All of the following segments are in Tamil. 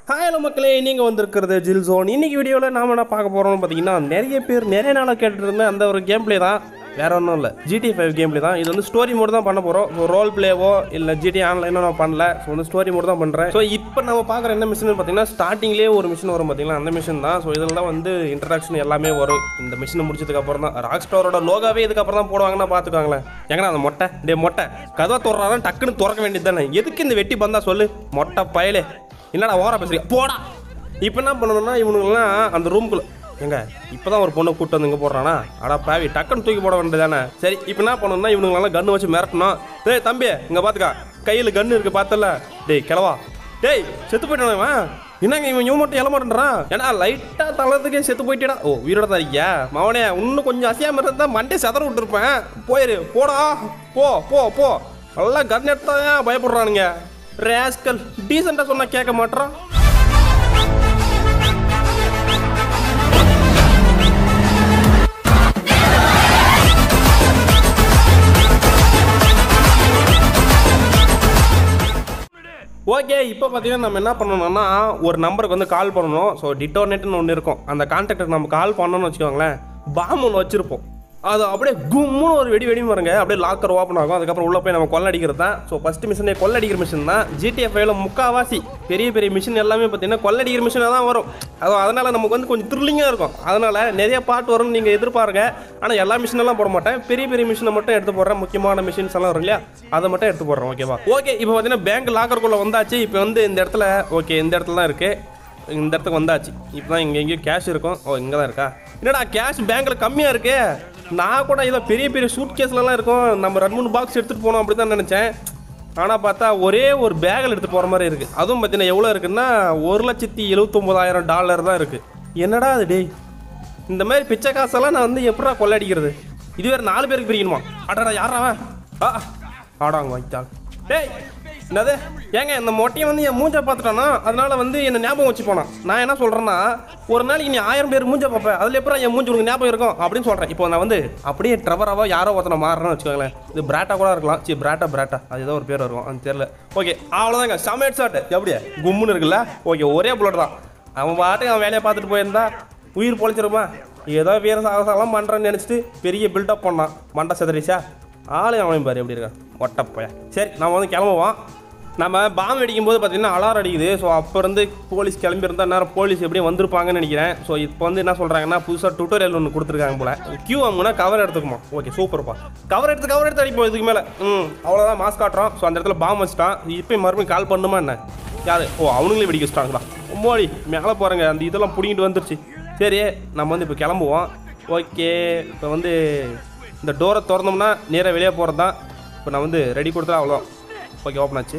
ஹாய் ஹலோ மக்களே நீங்கள் வந்திருக்கிறது ஜில் ஜோன் இன்னைக்கு வீடியோவில் நாம என்ன பார்க்க போகிறோம்னு பார்த்தீங்கன்னா நிறைய பேர் நிறைய நாளாக கேட்டுட்டு இருந்த அந்த ஒரு கேம் ப்ளே தான் வேற ஒன்றும் இல்லை ஜிடி ஃபைவ் கேம் ப்ளே தான் இது வந்து ஸ்டோரி மோடு தான் பண்ண போகிறோம் ஸோ ரோல் பிளேவோ இல்லை ஜிடி ஆன்லைனோ நான் பண்ணல ஸோ வந்து ஸ்டோரி மோடு தான் பண்ணுறேன் ஸோ இப்போ நம்ம பார்க்குற என்ன மிஷின் பார்த்தீங்கன்னா ஸ்டார்டிங்லேயே ஒரு மிஷின் வரும் பார்த்தீங்களா அந்த மிஷின் தான் ஸோ இதில் தான் வந்து இன்ட்ரடக்ஷன் எல்லாமே வரும் இந்த மிஷினை முடிச்சதுக்கு அப்புறம் தான் ராக் ஸ்டோரோட லோகாவே இதுக்கப்புறம் தான் போடுவாங்கன்னா பார்த்துக்கோங்களேன் எங்கடா அந்த மொட்டை டே மொட்டை கதவை துறறாலும் டக்குன்னு திறக்க வேண்டியது தானே எதுக்கு இந்த வெட்டி பந்தா சொல்லு மொட்டை பயலே என்னடா ஓரா பேசுறீங்க போடா இப்போ என்ன பண்ணணும்னா இவனுங்கெல்லாம் அந்த ரூம்குள்ள எங்க இப்போதான் ஒரு பொண்ணை கூட்டு வந்து இங்கே போடுறானா அடா பாவி டக்குன்னு தூக்கி போட வேண்டியதானே சரி இப்போ என்ன பண்ணணும்னா இவனுங்களெல்லாம் கன்று வச்சு மிரட்டணும் டேய் தம்பி இங்கே பார்த்துக்கா கையில் கன்று இருக்கு பார்த்தல டேய் கிளவா டேய் செத்து போயிட்டானே இவன் என்னங்க இவன் இவன் மட்டும் எழ மாட்டேன்றான் ஏன்னா லைட்டாக தளத்துக்கே செத்து போயிட்டேடா ஓ உயிரோட தான் இருக்கியா மவனே இன்னும் கொஞ்சம் அசையாம இருந்தா மண்டே செதற விட்டுருப்பேன் போயிரு போடா போ போ போ நல்லா கன் எடுத்தா பயப்படுறானுங்க ரேஸ்கல் டீசெண்டாக சொன்னா கேட்க மாட்றான் ஓகே இப்போ பார்த்தீங்கன்னா நம்ம என்ன பண்ணணும்னா ஒரு நம்பருக்கு வந்து கால் பண்ணணும் ஸோ டிட்டோனேட்னு ஒன்று இருக்கும் அந்த கான்டாக்டுக்கு நம்ம கால் பண்ணணும்னு வச்சுக்கோங்களேன் பாம் ஒன்று வச்சுருப்போம் அது அப்படியே கும்முன்னு ஒரு வெடி வெடி வருங்க அப்படியே லாக்கர் ஓப்பன் ஆகும் அதுக்கப்புறம் உள்ளே போய் நம்ம கொள்ளடிக்கிறது தான் ஸோ ஃபஸ்ட்டு மிஷினே கொள்ளடிக்கிற மிஷின் தான் ஜிடிஎஃப்ஐல முக்காவாசி பெரிய பெரிய மிஷின் எல்லாமே பார்த்தீங்கன்னா கொள்ளடிக்கிற மிஷினாக தான் வரும் அது அதனால் நமக்கு வந்து கொஞ்சம் த்ரில்லிங்காக இருக்கும் அதனால் நிறைய பாட்டு வரும்னு நீங்கள் எதிர்பாருங்க ஆனால் எல்லா மிஷினெல்லாம் போட மாட்டேன் பெரிய பெரிய மிஷினை மட்டும் எடுத்து போடுறேன் முக்கியமான மிஷின்ஸ் எல்லாம் வரும் இல்லையா அதை மட்டும் எடுத்து போடுறேன் ஓகேவா ஓகே இப்போ பார்த்தீங்கன்னா பேங்க் லாக்கருக்குள்ளே வந்தாச்சு இப்போ வந்து இந்த இடத்துல ஓகே இந்த இடத்துல தான் இருக்குது இந்த இடத்துக்கு வந்தாச்சு இப்போ தான் இங்கே எங்கேயும் கேஷ் இருக்கும் ஓ இங்கே தான் இருக்கா என்னடா கேஷ் பேங்க்கில் கம்மியாக இருக்கு நான் கூட ஏதோ பெரிய பெரிய சூட் கேஸ்லலாம் இருக்கும் நம்ம ரெண்டு மூணு பாக்ஸ் எடுத்துகிட்டு போனோம் அப்படி தான் நினச்சேன் ஆனால் பார்த்தா ஒரே ஒரு பேக்கில் எடுத்துகிட்டு போகிற மாதிரி இருக்குது அதுவும் பார்த்தீங்கன்னா எவ்வளோ இருக்குன்னா ஒரு லட்சத்தி எழுபத்தொம்போதாயிரம் டாலர் தான் இருக்குது என்னடா அது டேய் இந்த மாதிரி பிச்சை காசெல்லாம் நான் வந்து எப்படா கொள்ளடிக்கிறது இது வேறு நாலு பேருக்கு பிரிக்கணுமா அடடா யாரா அவன் ஆ ஆடாங்க வைத்தாள் டேய் என்னது ஏங்க இந்த மொட்டையை வந்து என் மூஞ்ச பார்த்துட்டானா அதனால வந்து என்ன ஞாபகம் வச்சு போனான் நான் என்ன சொல்கிறேன்னா ஒரு நாளைக்கு நீ ஆயிரம் பேர் மூஞ்ச பார்ப்பேன் அதில் எப்பறம் என் மூஞ்சி உனக்கு ஞாபகம் இருக்கும் அப்படின்னு சொல்கிறேன் இப்போ நான் வந்து அப்படியே ட்ரவராவோ யாரோ ஒருத்தனை மாறுறேன்னு வச்சுக்கோங்களேன் இது பிராட்டா கூட இருக்கலாம் சி பிராட்டா பிராட்டா அது ஏதோ ஒரு பேர் வரும் அது தெரியல ஓகே அவ்வளோதாங்க சமேட் ஷாட் எப்படியா கும்முன்னு இருக்குல்ல ஓகே ஒரே புல்லட் தான் அவன் பாட்டுக்கு அவன் வேலையை பார்த்துட்டு போயிருந்தா உயிர் பொழைச்சிருமா ஏதோ வீர சாகசம்லாம் பண்ணுறேன்னு நினச்சிட்டு பெரிய பில்டப் பண்ணான் மண்டை செதறிச்சா ஆளு அவன் பாரு எப்படி இருக்கான் ஒட்டப்பைய சரி நம்ம வந்து கிளம்புவோம் நம்ம பாம்பு அடிக்கும் போது பார்த்தீங்கன்னா அலாரம் அடிக்குது ஸோ அப்போ இருந்து போலீஸ் கிளம்பி இருந்தால் நேரம் போலீஸ் எப்படியும் வந்திருப்பாங்கன்னு நினைக்கிறேன் ஸோ இப்போ வந்து என்ன சொல்கிறாங்கன்னா புதுசாக டுட்டோரியல் ஒன்று கொடுத்துருக்காங்க போல கியூ வாங்கினா கவர் எடுத்துக்குமா ஓகே சூப்பர்ப்பா கவர் எடுத்து கவர் எடுத்து அடிப்போம் இதுக்கு மேலே ம் அவ்வளோதான் மாஸ்க் காட்டுறோம் ஸோ அந்த இடத்துல பாம்பு வச்சுட்டான் இப்போ மறுபடியும் கால் பண்ணுமா என்ன யாரு ஓ அவனுங்களே வெடிக்க வச்சிட்டாங்களா மோடி மேலே போகிறேங்க அந்த இதெல்லாம் பிடிங்கிட்டு வந்துருச்சு சரி நம்ம வந்து இப்போ கிளம்புவோம் ஓகே இப்போ வந்து இந்த டோரை திறந்தோம்னா நேராக வெளியே போகிறது தான் இப்போ நான் வந்து ரெடி கொடுத்தா அவ்வளோதான் ஓகே ஓப்பன் ஆச்சு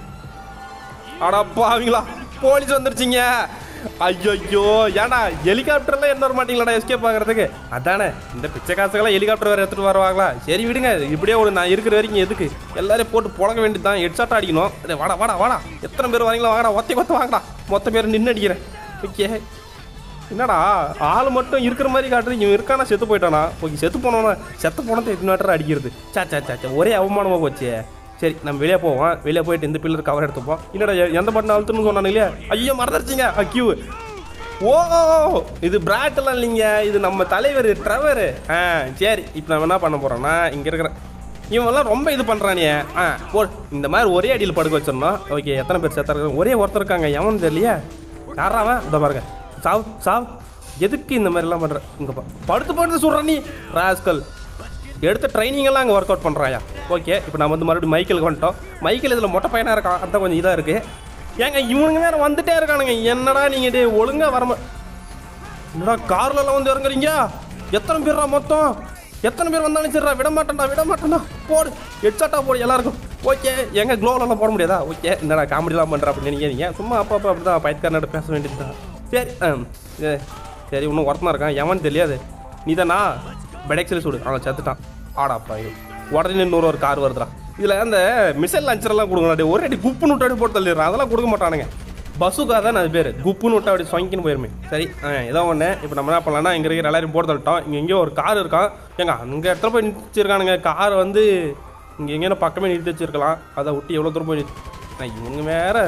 அடா பாவீங்களா போலீஸ் வந்துருச்சிங்க ஐயோ ஏன்டா ஹெலிகாப்டர்லாம் என்ன வர மாட்டீங்களாடா எஸ்கேப் ஆகிறதுக்கு அதானே இந்த பிச்சை காசுக்கெல்லாம் ஹெலிகாப்டர் வேறு எடுத்துகிட்டு வருவாங்களா சரி விடுங்க இப்படியே ஒரு நான் இருக்கிற வரைக்கும் எதுக்கு எல்லாரையும் போட்டு புழங்க வேண்டியது தான் ஹெட்ஷாட் அடிக்கணும் டேய், வாடா வாடா வாடா எத்தனை பேர் வரீங்களா வாங்கடா ஒத்தை கொத்த வாங்கடா மொத்த பேர் நின்று அடிக்கிறேன் ஓகே என்னடா ஆள் மட்டும் இருக்கிற மாதிரி காட்டுது இவன் இருக்கானா செத்து போயிட்டானா ஓகே செத்து போனோன்னா செத்து போனதை எத்தனை அடிக்கிறது சா சா சா சா ஒரே அவமானமாக போச்சு சரி நம்ம வெளியே போவோம் வெளியே போயிட்டு இந்த பில்லர் கவர் எடுத்துப்போம் இல்லைடா எ- எந்த பட்டன் அழுத்துன்னு சொன்னானு இல்லையா ஐயோ மறந்துருச்சிங்க கியூ ஓ இது பிராட்டெல்லாம் இல்லைங்க இது நம்ம தலைவர் ட்ரவர் ஆ சரி இப்போ நம்ம என்ன பண்ண போகிறோம்னா இங்கே இருக்கிற இவன்லாம் ரொம்ப இது பண்ணுறானே ஆ போ இந்த மாதிரி ஒரே அடியில் படுக்க வச்சிடணும் ஓகே எத்தனை பேர் செத்தா இருக்காங்க ஒரே ஒருத்தர் இருக்காங்க எவன் தெரியலையே யாரா அவன் இந்த பாருங்க சாவ் சாவ் எதுக்கு இந்த மாதிரிலாம் பண்ணுற இங்கே பா படுத்து படுத்து சொல்கிற நீ ராஸ்கல் எடுத்த ட்ரைனிங் எல்லாம் அங்கே ஒர்க் அவுட் பண்ணுறாயா ஓகே இப்போ நம்ம வந்து மறுபடியும் மைக்கேலுக்கு வந்துட்டோம் மைக்கேல் இதில் மொட்டை பையனாக இருக்கான் அதான் கொஞ்சம் இதாக இருக்குது ஏங்க இவனுங்க வேறு வந்துட்டே இருக்கானுங்க என்னடா நீங்கள் இது ஒழுங்காக வரமா என்னடா கார்லலாம் வந்து இறங்குறீங்க எத்தனை பேர்ரா மொத்தம் எத்தனை பேர் வந்தாலும் சரிடா விட மாட்டேன்டா விட மாட்டேன்டா போடு ஹெட்ஷாட்டா போடு எல்லாருக்கும் ஓகே எங்க க்ளோவெல்லாம் போட முடியாதா ஓகே என்னடா காமெடிலாம் பண்ணுற அப்படின்னு நினைக்கிறீங்க சும்மா அப்பா அப்பா அப்படி தான் பயிற்காரனோட பேச வேண்டியது தான் சரி ஆ, ஏ, சரி இன்னும் ஒருத்தனா இருக்கான் எவன் தெரியாது நீதானா பெடெக்ஸில் சுடு அவன் செத்துட்டான் ஆடாப்பா இது உடனே இன்னொரு ஒரு கார் வருதுடா இதில் அந்த மிசைல் லான்ச்சர்லாம் கொடுங்கடா ஒரு அடி குப்புன்னு விட்டு அடி போட்டு தள்ளிடுறான் அதெல்லாம் கொடுக்க மாட்டானுங்க பஸ்ஸுக்கா தான் அது பேர் குப்புன்னு விட்டு அப்படி சொங்கின்னு போயிருமே சரி ஆ, ஏதோ ஒன்று இப்போ நம்ம என்ன பண்ணலாம்னா இங்கே இருக்கிற எல்லாரையும் போட்டு தள்ளிட்டோம் இங்கே எங்கேயோ ஒரு கார் இருக்கான் ஏங்க அங்கே இடத்துல போய் நிறுத்திருக்கானுங்க கார் வந்து இங்கே எங்கேயும் பக்கமே நிறுத்தி வச்சிருக்கலாம் அதை விட்டு எவ்வளோ தூரம் போய் நிறுத்தி நான் இவங்க வேற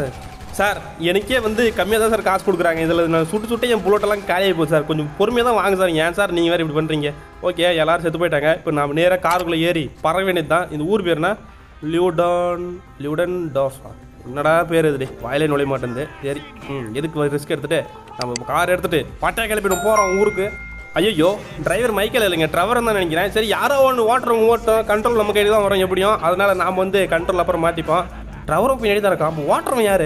சார் எனக்கே வந்து கம்மியாக தான் சார் காசு கொடுக்குறாங்க இதில் நான் சுட்டு சுட்டு என் புல்லட்டெல்லாம் காலியாகி போகுது சார் கொஞ்சம் பொறுமையாக தான் வாங்க சார் ஏன் சார் நீங்கள் வேறு இப்படி பண்ணுறீங்க ஓகே எல்லாரும் செத்து போயிட்டாங்க இப்போ நான் நேராக காருக்குள்ளே ஏறி பறக்க வேண்டியது தான் இந்த ஊர் பேர்னா லியூடான் லியூடன் டாஃபா என்னடா பேர் இது வாயிலே நுழைய மாட்டேங்குது சரி ம் எதுக்கு ரிஸ்க் எடுத்துகிட்டு நம்ம கார் எடுத்துகிட்டு பட்டையை கிளப்பிட்டு போகிறோம் ஊருக்கு ஐயோ டிரைவர் மைக்கேல் இல்லைங்க ட்ரவர் தான் நினைக்கிறேன் சரி யாரோ ஒன்று ஓட்டுறவங்க ஓட்டும் கண்ட்ரோல் நம்ம கையில் தான் வரும் எப்படியும் அதனால நாம் வந்து கண்ட்ரோல் அப்புறம் மாற்றிப்போம் ட்ரவரும் பின்னாடி தான் இருக்கான் அப்போ ஓட்டுறவன் யார்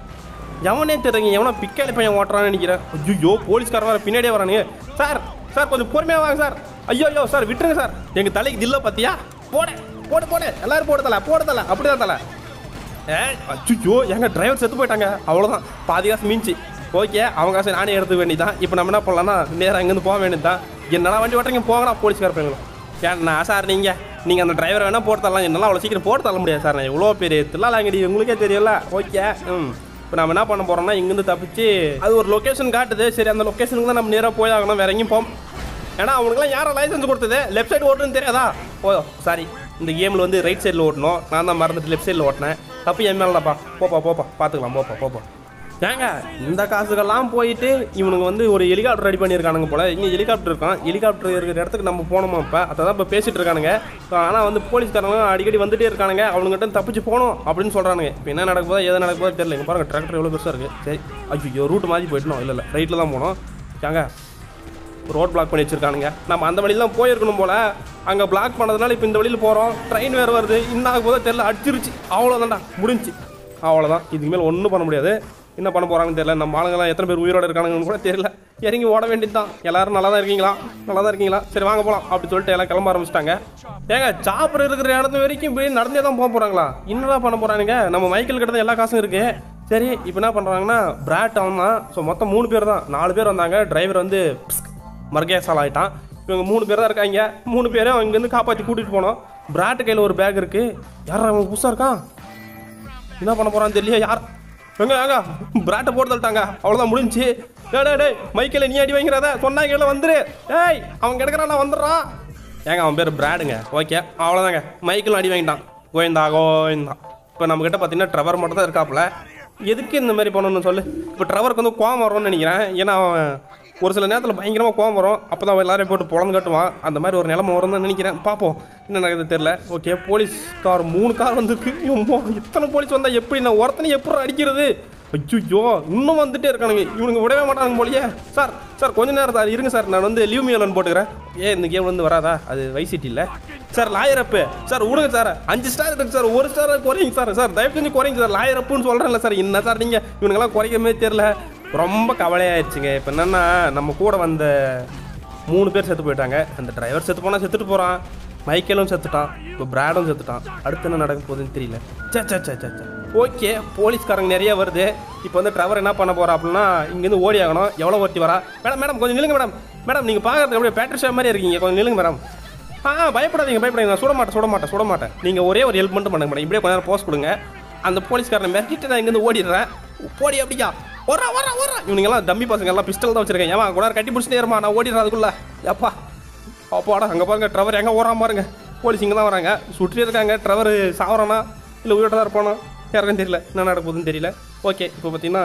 எவனே தெரியுங்க எவனோ பிக்காளி பையன் ஓட்டுறான்னு நினைக்கிறேன் ஐயோ போலீஸ்காரன் வர பின்னாடியே வரானுங்க சார் சார் கொஞ்சம் பொறுமையாக வாங்க சார் ஐயோ ஐயோ சார் விட்டுருங்க சார் எங்கள் தலைக்கு தில்ல பார்த்தியா போடு போடு போடு எல்லாரும் போடு தலை போடு தலை அப்படிதான் தலை ஏ அச்சுச்சோ எங்க டிரைவர் செத்து போயிட்டாங்க அவ்வளோதான் பாதி காசு மீஞ்சி ஓகே அவங்க காசு நானே எடுத்துக்க வேண்டியதான் இப்போ நம்ம என்ன பண்ணலாம்னா நேராக இங்கேருந்து போக வேண்டியதுதான் என்னடா வண்டி ஓட்டுறீங்க போங்கடா போலீஸ்கார பையங்களும் ஏன்னா சார் நீங்கள் நீங்கள் அந்த டிரைவரை வேணால் போட்டு தரலாம் என்னால் அவ்வளோ சீக்கிரம் போட்டு தர முடியாது சார் நான் எவ்வளோ பெரிய தில்லாலாங்கடி உங்களுக்கே தெரியல ஓகே ம் இப்போ நம்ம என்ன பண்ண போகிறோம்னா இங்கேருந்து தப்பிச்சு அது ஒரு லொக்கேஷன் காட்டுது சரி அந்த லொக்கேஷனுக்கு தான் நம்ம நேராக போய் ஆகணும் வேற எங்கேயும் போம் ஏன்னா அவனுக்குலாம் யாரும் லைசன்ஸ் கொடுத்தது லெஃப்ட் சைடு ஓட்டுன்னு தெரியாதா ஓ சாரி இந்த கேமில் வந்து ரைட் சைடில் ஓட்டணும் நான் தான் மறந்துட்டு லெஃப்ட் சைடில் ஓட்டினேன் தப்பு என் மேலதாப்பா போப்பா போப்பா பார்த்துக்கலாம் போப்பா போப்பா ஏங்க இந்த காசுக்கெல்லாம் போயிட்டு இவனுங்க வந்து ஒரு ஹெலிகாப்டர் ரெடி பண்ணியிருக்கானுங்க போல இங்கே ஹெலிகாப்டர் இருக்கான் ஹெலிகாப்டர் இருக்கிற இடத்துக்கு நம்ம போனோமா இப்போ அதை தான் இப்போ பேசிட்டு இருக்கானுங்க ஆனால் வந்து போலீஸ்காரங்க அடிக்கடி வந்துட்டே இருக்கானுங்க அவனுங்கிட்ட தப்பிச்சு போகணும் அப்படின்னு சொல்கிறானுங்க இப்போ என்ன நடக்க போதோ எது நடக்க போதோ தெரியல இங்க பாருங்க டிராக்டர் எவ்வளோ பெருசாக இருக்குது சரி ஐயோ ரூட் மாதிரி போயிட்டணும் இல்லை இல்லை ரைட்டில் தான் போனோம் ஏங்க ரோட் பிளாக் பண்ணி வச்சிருக்கானுங்க நம்ம அந்த வழியில தான் போயிருக்கணும் போல அங்கே பிளாக் பண்ணதுனால இப்போ இந்த வழியில் போகிறோம் ட்ரெயின் வேறு வருது இன்னும் ஆகும் போதோ தெரியல அடிச்சிருச்சு அவ்வளோதான்டா முடிஞ்சு அவ்வளோதான் இதுக்கு மேலே ஒன்றும் பண்ண முடியாது என்ன பண்ண போகிறாங்கன்னு தெரியல நம்ம ஆளுங்கெல்லாம் எத்தனை பேர் உயிரோட இருக்கானுங்கன்னு கூட தெரியல இறங்கி ஓட வேண்டியது தான் எல்லாரும் நல்லா தான் இருக்கீங்களா நல்லா தான் இருக்கீங்களா சரி வாங்க போகலாம் அப்படி சொல்லிட்டு எல்லாம் கிளம்ப ஆரம்பிச்சிட்டாங்க ஏங்க சாப்பர் இருக்கிற இடத்து வரைக்கும் இப்படி நடந்தே தான் போக போகிறாங்களா என்னடா பண்ண போகிறானுங்க நம்ம மைக்கேல் கிட்ட தான் எல்லா காசும் இருக்கு சரி இப்போ என்ன பண்ணுறாங்கன்னா பிராட் அவன் தான் ஸோ மொத்தம் மூணு பேர் தான் நாலு பேர் வந்தாங்க டிரைவர் வந்து மர்கேசால் ஆகிட்டான் இவங்க மூணு பேர் தான் இருக்காங்க மூணு பேரும் இங்கேருந்து காப்பாற்றி கூட்டிகிட்டு போனோம் பிராட்டு கையில் ஒரு பேக் இருக்குது யார் அவன் புதுசாக இருக்கான் என்ன பண்ண போகிறான்னு தெரியல யார் எங்க ஏங்க பிராட்டை போட்டு தள்ளிட்டாங்க அவ்வளோதான் முடிஞ்சு டே டே டேய் மைக்கேல நீ அடி வாங்கிறத சொன்னாங்க கீழே வந்துரு ஏய் அவன் கிடக்குறான் நான் வந்துடுறான் ஏங்க அவன் பேர் பிராடுங்க ஓகே அவ்வளோதாங்க மைக்கிலும் அடி வாங்கிட்டான் கோயந்தா கோயந்தா இப்போ நம்மக்கிட்ட பார்த்தீங்கன்னா ட்ரவர் மட்டும் தான் இருக்காப்புல எதுக்கு இந்த மாதிரி பண்ணணும்னு சொல்லு இப்போ ட்ரவருக்கு வந்து கோவம் வரும்னு நினைக்கிறேன் ஏன்னா அவன் ஒரு சில நேரத்தில் பயங்கரமாக கோவம் வரும் அப்போ தான் எல்லாரையும் போட்டு பொழந்து கட்டுவான் அந்த மாதிரி ஒரு நிலைமை வரும்னு நினைக்கிறேன் பார்ப்போம் என்ன நடக்குது தெரில ஓகே போலீஸ் கார் மூணு கார் வந்திருக்கு எம்மோ, இத்தனை போலீஸ் வந்தால் எப்படி நான் ஒருத்தனை எப்படி அடிக்கிறது ஐயோ இன்னும் வந்துட்டே இருக்கானுங்க இவனுங்க விடவே மாட்டாங்க போலியே சார் சார் கொஞ்ச நேரம் சார் இருங்க சார் நான் வந்து லீவ் மீலன் போட்டுக்கிறேன் ஏன் இந்த கேம் வந்து வராதா அது வைசிட்டி இல்லை சார் லாயர் அப்பு சார் விடுங்க சார் அஞ்சு ஸ்டார் இருக்கு சார் ஒரு ஸ்டார் குறைங்க சார் சார் தயவு செஞ்சு குறைங்க சார் லாயர் அப்புன்னு சொல்கிறேன்ல சார் என்ன சார் நீங்கள் இவனுங்கெல்லாம் குறைக்கவே தெரில ரொம்ப கவலையாயிடுச்சுங்க இப்போ என்னென்னா நம்ம கூட வந்த மூணு பேர் செத்து போயிட்டாங்க அந்த டிரைவர் செத்து போனால் செத்துட்டு போகிறான் மைக்கேலும் செத்துட்டான் இப்போ பிராடும் செத்துட்டான் அடுத்து என்ன நடக்க போகுதுன்னு தெரியல சே சே சே சே ஓகே போலீஸ்காரங்க நிறைய வருது இப்போ வந்து டிரைவர் என்ன பண்ண போறா அப்படின்னா இங்கேருந்து ஓடி ஆகணும் எவ்வளோ ஓட்டி வரா மேடம் மேடம் கொஞ்சம் நில்லுங்க மேடம் மேடம் நீங்கள் பார்க்கறதுக்கு அப்படியே பேட்டரி ஷோ மாதிரி இருக்கீங்க கொஞ்சம் நில்லுங்க மேடம் ஆ பயப்படாதீங்க பயப்படாதீங்க நான் சுட மாட்டேன் சுட மாட்டேன் சுட மாட்டேன் நீங்கள் ஒரே ஒரு ஹெல்ப் மட்டும் பண்ணுங்க மேடம் இப்படியே கொஞ்ச நேரம் போஸ்ட் கொடுங்க அந்த போலீஸ்காரனை மிரட்டிட்டு நான் இங்கேருந்து ஓடிடுறேன் போடி அப்படியா ஓரா ஓரா ஓரா இவனுங்கெல்லாம் டம்மி பசங்க எல்லாம் பிஸ்டல் தான் வச்சிருக்கேன் ஏமா கூட கட்டி பிடிச்சிட்டே இருமா நான் ஓடிடுறேன் அதுக்குள்ள அப்பா அப்பாடா அங்கே பாருங்க ட்ரவர் எங்கே ஓராம பாருங்க போலீஸ் இங்கே தான் வராங்க சுற்றி இருக்காங்க ட்ரவர் சாவறானா இல்லை உயிரோட தான் இருப்பானா யாருக்கும் தெரியல என்ன நடக்க போகுதுன்னு தெரியல ஓகே இப்போ பார்த்தீங்கன்னா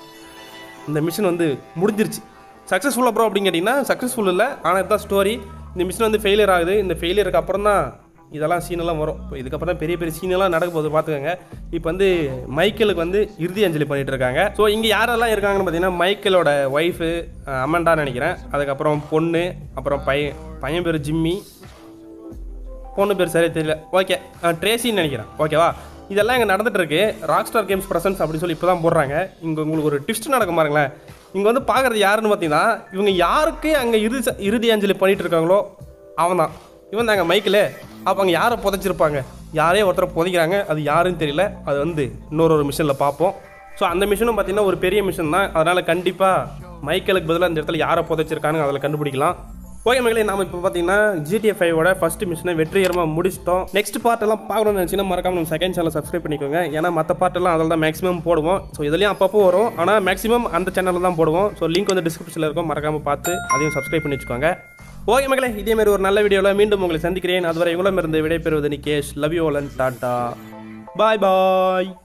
இந்த மிஷன் வந்து முடிஞ்சிருச்சு சக்ஸஸ்ஃபுல்லாக ப்ரோ அப்படின்னு கேட்டிங்கன்னா சக்ஸஸ்ஃபுல் இல்லை ஆனால் இதுதான் ஸ்டோரி இந்த மிஷன் வந்து ஃபெயிலியர் ஆகுது இந்த ஃபெயிலியருக்கு அப்புறம் தான் இதெல்லாம் சீனெல்லாம் வரும் இப்போ இதுக்கப்புறம் தான் பெரிய பெரிய சீனெல்லாம் நடக்க போகுது பார்த்துக்கோங்க இப்போ வந்து மைக்கேலுக்கு வந்து இறுதி அஞ்சலி பண்ணிட்டு இருக்காங்க ஸோ இங்கே யாரெல்லாம் இருக்காங்கன்னு பார்த்தீங்கன்னா மைக்கேலோட ஒய்ஃபு அமண்டா நினைக்கிறேன் அதுக்கப்புறம் பொண்ணு அப்புறம் பையன் பையன் பேர் ஜிம்மி பொண்ணு பேர் சரியா தெரியல ஓகே ட்ரேசின்னு நினைக்கிறேன் ஓகேவா இதெல்லாம் இங்கே நடந்துட்டு இருக்கு ராக் ஸ்டார் கேம்ஸ் பிரசன்ஸ் அப்படின்னு சொல்லி இப்போ தான் போடுறாங்க இங்கே உங்களுக்கு ஒரு ட்விஸ்ட் நடக்கும் பாருங்களேன் இங்கே வந்து பார்க்குறது யாருன்னு பார்த்தீங்கன்னா இவங்க யாருக்கு அங்கே இறுதி ச- இறுதி அஞ்சலி பண்ணிட்டு இருக்காங்களோ அவன் தான் இவன் தாங்க மைக்கில் அப்போ அங்கே யாரை புதைச்சிருப்பாங்க யாரையோ ஒருத்தரை புதைக்கிறாங்க அது யாருன்னு தெரியல அது வந்து இன்னொரு ஒரு மிஷனில் பார்ப்போம் ஸோ அந்த மிஷனும் பார்த்தீங்கன்னா ஒரு பெரிய மிஷன் தான் அதனால் கண்டிப்பாக மைக்கேலுக்கு பதிலாக இந்த இடத்துல யாரை புதைச்சிருக்காங்க அதில் கண்டுபிடிக்கலாம் ஓகே மகளே நாம இப்போ பார்த்தீங்கன்னா ஜிடிஎஃப் ஃபைவோட ஃபர்ஸ்ட் மிஷனை வெற்றிகரமாக முடிச்சிட்டோம் நெக்ஸ்ட் பார்ட் எல்லாம் பார்க்கணும்னு நினச்சிங்கன்னா மறக்காம நம்ம செகண்ட் சேனல் சப்ஸ்கிரைப் பண்ணிக்கோங்க ஏன்னா மற்ற பார்ட் எல்லாம் அதில் தான் மேக்ஸிமம் போடுவோம் ஸோ இதுலேயும் அப்பப்போ வரும் ஆனால் மேக்ஸிமம் அந்த சேனலில் தான் போடுவோம் ஸோ லிங்க் வந்து டிஸ்கிரிப்ஷனில் இருக்கும் மறக்காம பார்த்து அதையும் சப்ஸ்கிரைப் பண்ணி வச்சுக்கோங்க ஓகே மகளே இதே மாதிரி ஒரு நல்ல வீடியோவில் மீண்டும் உங்களை சந்திக்கிறேன் அதுவரை உங்களிடமிருந்து விடைபெறுவது Nikesh love you tata bye bye